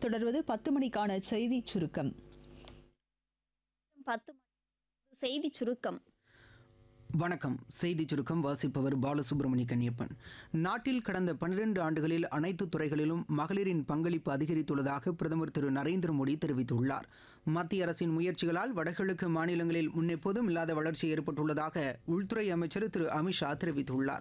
தொடர்வது பத்து மணிக்கான செய்தி சுருக்கம் பத்து மணி செய்தி சுருக்கம் வணக்கம் செய்தி சுருக்கம் வாசிப்பவர் பாலசுப்ரமணி கன்னியப்பன் நாட்டில் கடந்த பன்னிரண்டு ஆண்டுகளில் அனைத்து துறைகளிலும் மகளிரின் பங்களிப்பு அதிகரித்துள்ளதாக பிரதமர் திரு நரேந்திர மோடி தெரிவித்துள்ளார் மத்திய அரசின் முயற்சிகளால் வடகிழக்கு மாநிலங்களில் முன்னெப்போதும் இல்லாத வளர்ச்சி ஏற்பட்டுள்ளதாக உள்துறை அமைச்சர் திரு அமித்ஷா தெரிவித்துள்ளார்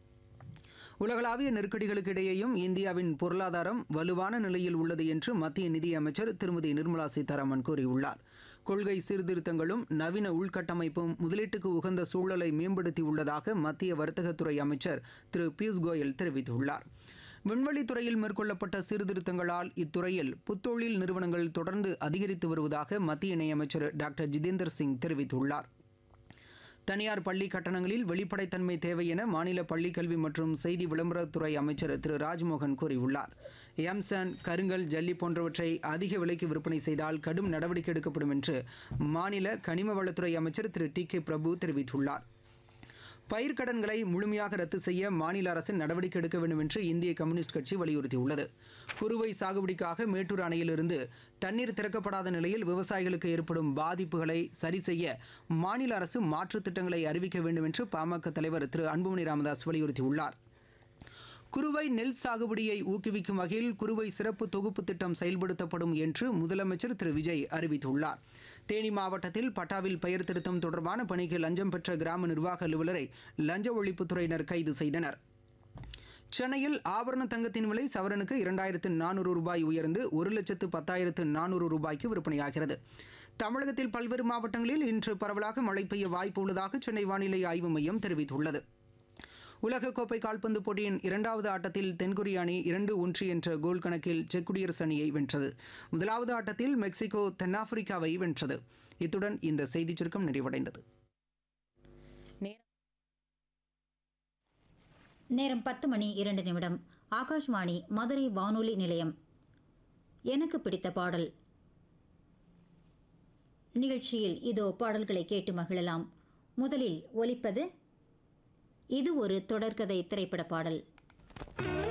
உலகளாவிய நெருக்கடிகளுக்கு இடையேயும் இந்தியாவின் பொருளாதாரம் வலுவான நிலையில் உள்ளது என்று மத்திய நிதியமைச்சர் திருமதி நிர்மலா சீதாராமன் கூறியுள்ளார் கொள்கை சீர்திருத்தங்களும் நவீன உள்கட்டமைப்பும் முதலீட்டுக்கு உகந்த சூழலை மேம்படுத்தியுள்ளதாக மத்திய வர்த்தகத்துறை அமைச்சர் திரு பியூஷ் கோயல் தெரிவித்துள்ளார் விண்வெளித்துறையில் மேற்கொள்ளப்பட்ட சீர்திருத்தங்களால் இத்துறையில் புத்தொழில் நிறுவனங்கள் தொடர்ந்து அதிகரித்து வருவதாக மத்திய இணையமைச்சர் டாக்டர் ஜிதேந்தர் சிங் தெரிவித்துள்ளார் தனியார் பள்ளி கட்டணங்களில் வெளிப்படைத்தன்மை தேவை என மாநில பள்ளிக்கல்வி மற்றும் செய்தி விளம்பரத்துறை அமைச்சர் திரு ராஜ்மோகன் கூறியுள்ளார் எம்சன் கருங்கல் ஜல்லி போன்றவற்றை அதிக விலைக்கு விற்பனை செய்தால் கடும் நடவடிக்கை எடுக்கப்படும் என்று மாநில கனிம வளத்துறை அமைச்சர் திரு டி கே பிரபு தெரிவித்துள்ளார் பயிர்க்கடன்களை முழுமையாக ரத்து செய்ய மாநில அரசு நடவடிக்கை எடுக்க வேண்டும் என்று இந்திய கம்யூனிஸ்ட் கட்சி வலியுறுத்தியுள்ளது குறுவை சாகுபடிக்காக மேட்டூர் அணையிலிருந்து தண்ணீர் திறக்கப்படாத நிலையில் விவசாயிகளுக்கு ஏற்படும் பாதிப்புகளை சரி செய்ய மாநில அரசு மாற்றுத் திட்டங்களை அறிவிக்க வேண்டும் என்று பாமக தலைவர் திரு அன்புமணி ராமதாஸ் வலியுறுத்தியுள்ளார் குறுவை நெல் சாகுபடியை ஊக்குவிக்கும் வகையில் குறுவை சிறப்பு தொகுப்பு திட்டம் செயல்படுத்தப்படும் என்று முதலமைச்சர் திரு விஜய் அறிவித்துள்ளார் தேனி மாவட்டத்தில் பட்டாவில் பெயர் திருத்தம் தொடர்பான பணிக்கு லஞ்சம் பெற்ற கிராம நிர்வாக அலுவலரை லஞ்ச ஒழிப்புத்துறையினர் கைது செய்தனர் சென்னையில் ஆபரண தங்கத்தின் விலை சவரனுக்கு இரண்டாயிரத்து நானூறு ரூபாய் உயர்ந்து ஒரு லட்சத்து பத்தாயிரத்து நானூறு ரூபாய்க்கு விற்பனையாகிறது தமிழகத்தில் பல்வேறு மாவட்டங்களில் இன்று பரவலாக மழை பெய்ய வாய்ப்பு உள்ளதாக சென்னை வானிலை ஆய்வு மையம் தெரிவித்துள்ளது உலகக்கோப்பை கால்பந்து போட்டியின் இரண்டாவது ஆட்டத்தில் தென்கொரிய அணி இரண்டு ஒன்று என்ற கோல் கணக்கில் செக் குடியரசு அணியை வென்றது முதலாவது ஆட்டத்தில் மெக்சிகோ தென்னாப்பிரிக்காவை வென்றது இத்துடன் இந்த செய்திச் சுருக்கம் நிறைவடைந்தது நேரம் பத்து மணி இரண்டு நிமிடம் ஆகாஷ்வாணி மதுரை வானொலி நிலையம் எனக்கு பிடித்த பாடல் நிகழ்ச்சியில் இதோ பாடல்களை கேட்டு மகிழலாம் முதலில் ஒலிப்பது இது ஒரு தொடர்கதை திரைப்பட பாடல்